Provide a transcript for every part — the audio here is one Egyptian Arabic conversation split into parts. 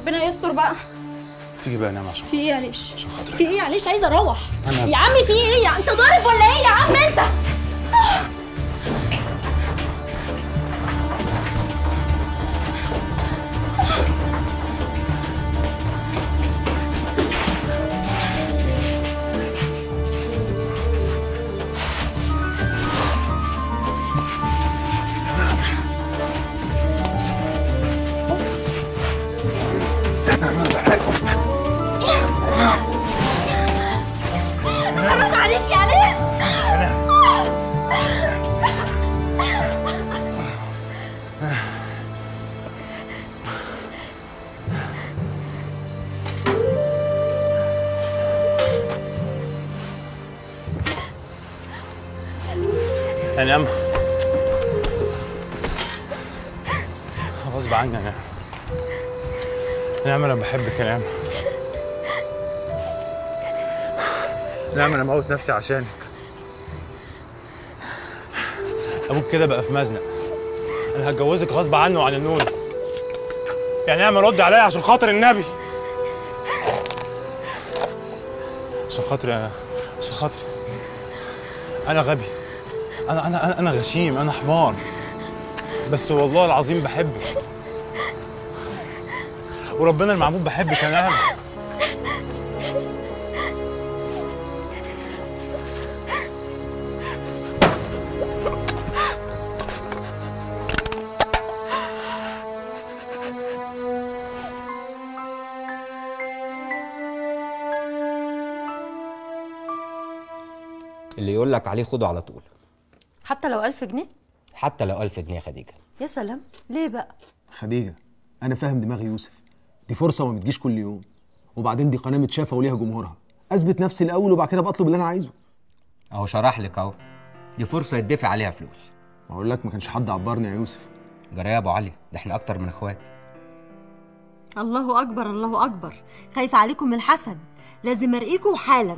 ربنا يستر بقى تيجي بقى نام عشان في ايه يا ليش عشان خاطري في ايه يا ليش عايزه اروح أنا- يا عمي في ايه يا انت ضارب ولا ايه يا عم انت حرام عليك يا ليش يا نعم غصب عني يا نعم يا نعم انا بحبك يا نعم نعم انا موت نفسي عشانك ابوك كده بقى في مزنق انا هتجوزك غصب عنه وعن النور يا نعم رد عليا عشان خاطر النبي عشان خاطري انا عشان خاطري انا غبي انا انا انا غشيم انا حمار بس والله العظيم بحبك وربنا المعبود بحبك يا نعم اللي يقول لك عليه خده على طول حتى لو ألف جنيه حتى لو ألف جنيه يا خديجة يا سلام ليه بقى خديجه انا فاهم دماغ يوسف دي فرصه وما بتجيش كل يوم وبعدين دي قناه متشافه وليها جمهورها اثبت نفسي الاول وبعد كده بطلب اللي انا عايزه اهو شرح لك اهو دي فرصة يدفع عليها فلوس اقول لك ما كانش حد عبرني يا يوسف جرى يا ابو علي ده احنا اكتر من اخوات الله أكبر الله أكبر خايفة عليكم من الحسد لازم أرقيكم حالا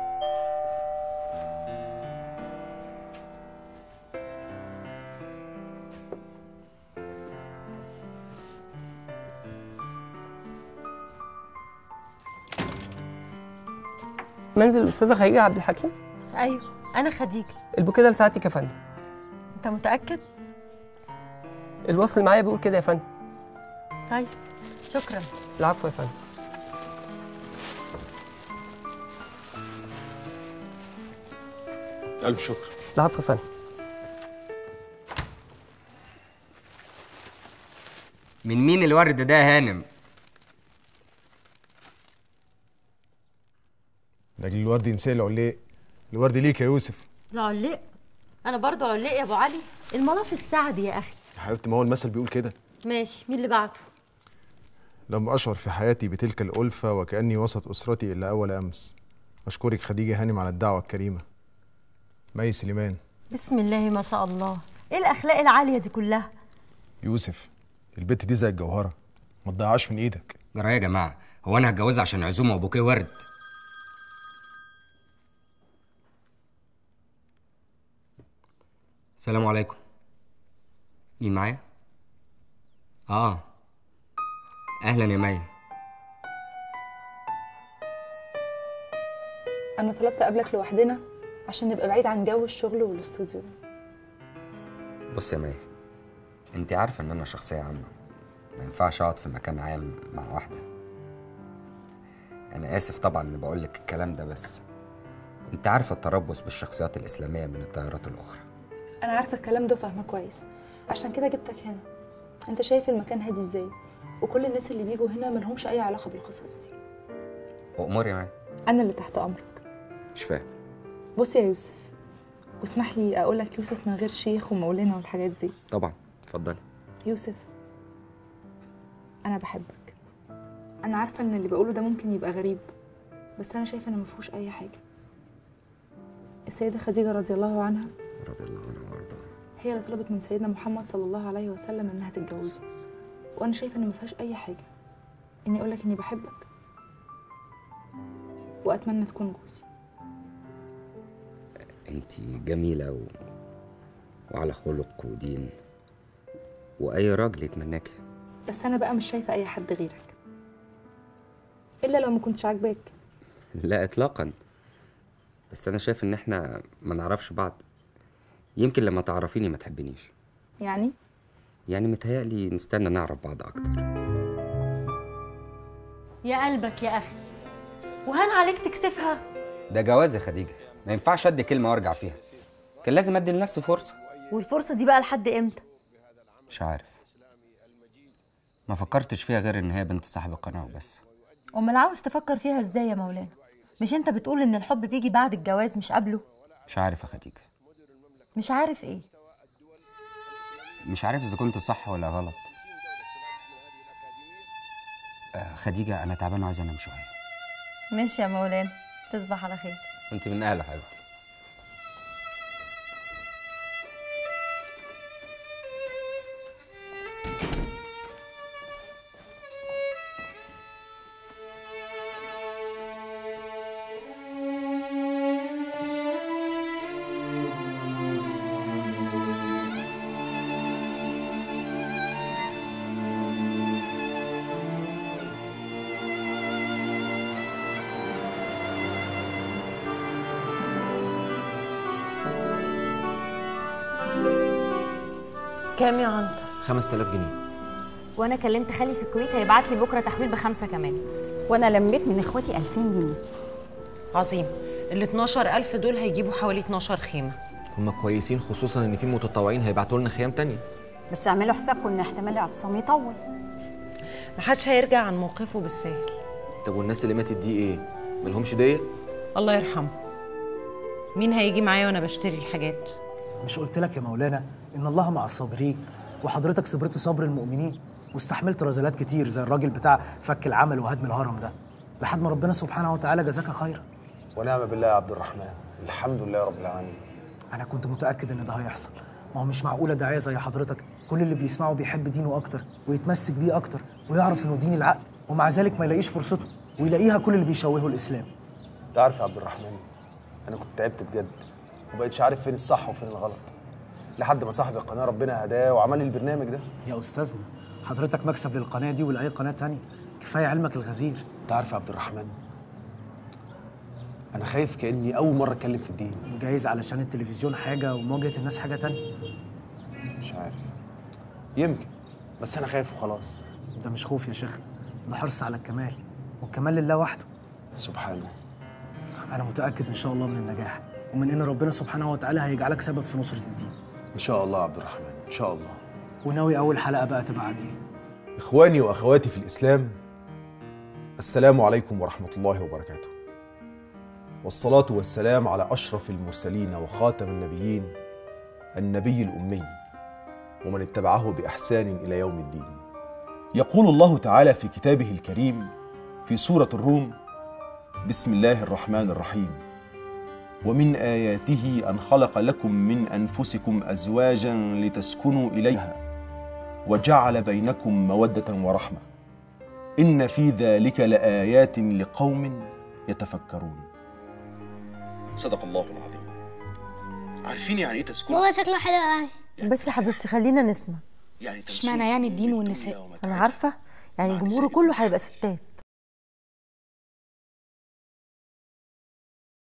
منزل الاستاذه خديجه عبد الحكيم أيوه أنا خديجة البوكيه ده لسعادتك يا فندم أنت متأكد؟ الوصل معايا بيقول كده يا فندم طيب شكرا العفو يا فندم الف شكر العفو يا فندم من مين الورد ده يا هانم ده الورد ينسى العليق الورد ليك يا يوسف العلاق أنا برضو علاق يا أبو علي الملف السعد يا أخي يا حبيبتي ما هو المثل بيقول كده ماشي مين اللي بعته؟ لم أشعر في حياتي بتلك الألفة وكأني وسط أسرتي إلا أول أمس أشكرك خديجة هانم على الدعوة الكريمة مي سليمان بسم الله ما شاء الله إيه الأخلاق العالية دي كلها؟ يوسف البت دي زي الجوهرة ما تضيعهاش من إيدك جرى يا جماعة هو انا هتجوزها عشان عزومة وبوكيه ورد السلام عليكم مين معايا؟ اه اهلا يا مي أنا طلبت أقابلك لوحدنا عشان نبقى بعيد عن جو الشغل والاستوديو بص يا مي انت عارفه ان انا شخصيه عامه ما ينفعش اقعد في مكان عام مع واحده انا اسف طبعا اني بقول لك الكلام ده بس انت عارفه التربص بالشخصيات الاسلاميه من التيارات الاخرى أنا عارفة الكلام ده وفاهمة كويس عشان كده جبتك هنا أنت شايف المكان هادي إزاي وكل الناس اللي بيجوا هنا ملهمش أي علاقة بالقصص دي امور يا مي أنا اللي تحت أمرك مش فاهم بص يا يوسف واسمح لي أقول لك يوسف من غير شيخ ومولانا والحاجات دي طبعا اتفضلي يوسف أنا بحبك أنا عارفة إن اللي بقوله ده ممكن يبقى غريب بس أنا شايفة إن مفيهوش أي حاجة السيدة خديجة رضي الله عنها رضي الله عنها وارضاها هي اللي طلبت من سيدنا محمد صلى الله عليه وسلم إنها تتجوزه وأنا شايفة إن مفيهاش أي حاجة إني أقولك إني بحبك وأتمنى تكون جوزي انت جميله و... وعلى خلق ودين واي راجل يتمناكي بس أنا بقى مش شايفة أي حد غيرك الا لو ما كنتش عاجباك لا اطلاقا بس انا شايف ان احنا ما نعرفش بعض يمكن لما تعرفيني ما تحبنيش يعني يعني متهيألي نستنى نعرف بعض اكتر يا قلبك يا اخي وهان عليك تكسفها ده جواز يا خديجه ما ينفعش ادي كلمه وارجع فيها كان لازم ادي لنفسي فرصه والفرصه دي بقى لحد امتى مش عارف ما فكرتش فيها غير ان هي بنت صاحب القناه وبس امال عاوز تفكر فيها ازاي يا مولانا مش انت بتقول ان الحب بيجي بعد الجواز مش قبله مش عارف يا خديجه مش عارف ايه مش عارف اذا كنت صح ولا غلط آه خديجه انا تعبان وعايز انام شويه ماشي يا مولانا تصبح على خير وانت من اهل حبيبتي كام يا عنتر 5000 جنيه وانا كلمت خالي في الكويت هيبعت لي بكره تحويل بخمسه كمان وانا لميت من اخواتي 2000 جنيه عظيم ال 12000 دول هيجيبوا حوالي 12 خيمه هم كويسين خصوصا ان في متطوعين هيبعتوا لنا خيام تانية بس اعملوا حسابكم ان احتمال الاعتصام يطول محدش هيرجع عن موقفه بالسهل طب والناس اللي ماتت دي ايه ملهمش دية الله يرحمه مين هيجي معايا وانا بشتري الحاجات مش قلت لك يا مولانا ان الله مع الصابرين وحضرتك صبرت صبر المؤمنين واستحملت رذلات كتير زي الراجل بتاع فك العمل وهدم الهرم ده لحد ما ربنا سبحانه وتعالى جزاك خيرا ونعم بالله يا عبد الرحمن الحمد لله رب العالمين انا كنت متاكد ان ده هيحصل ما هو مش معقوله داعيه زي حضرتك كل اللي بيسمعه بيحب دينه اكتر ويتمسك بيه اكتر ويعرف انه دين العقل ومع ذلك ما يلاقيش فرصته ويلاقيها كل اللي بيشوهه الاسلام انت عارف يا عبد الرحمن انا كنت تعبت بجد وبقيتش عارف فين الصح وفين الغلط لحد ما صاحب القناه ربنا هداه وعمل لي البرنامج ده يا استاذنا حضرتك مكسب للقناه دي ولاي قناه تانية كفايه علمك الغزير انت عارف يا عبد الرحمن انا خايف كاني اول مره اتكلم في الدين جايز علشان التلفزيون حاجه ومواجهه الناس حاجه تانية مش عارف يمكن بس انا خايف وخلاص ده مش خوف يا شيخ ده حرص على الكمال والكمال لله وحده سبحانه انا متاكد ان شاء الله من النجاح ومن ان ربنا سبحانه وتعالى هيجعلك سبب في نصره الدين ان شاء الله يا عبد الرحمن ان شاء الله وناوي اول حلقه بقى تبقى عن ايه إخواني وأخواتي في الإسلام السلام عليكم ورحمة الله وبركاته والصلاة والسلام على أشرف المرسلين وخاتم النبيين النبي الأمي ومن اتبعه بإحسان إلى يوم الدين يقول الله تعالى في كتابه الكريم في سورة الروم بسم الله الرحمن الرحيم ومن آياته أن خلق لكم من أنفسكم أزواجا لتسكنوا إليها وجعل بينكم موده ورحمه ان في ذلك لايات لقوم يتفكرون صدق الله العظيم عارفين يعني ايه تسكن هو شكله حلو قوي بس يا حبيبتي خلينا نسمع اشمعنى يعني الدين والنساء انا عارفه يعني جمهوره كله هيبقى ستات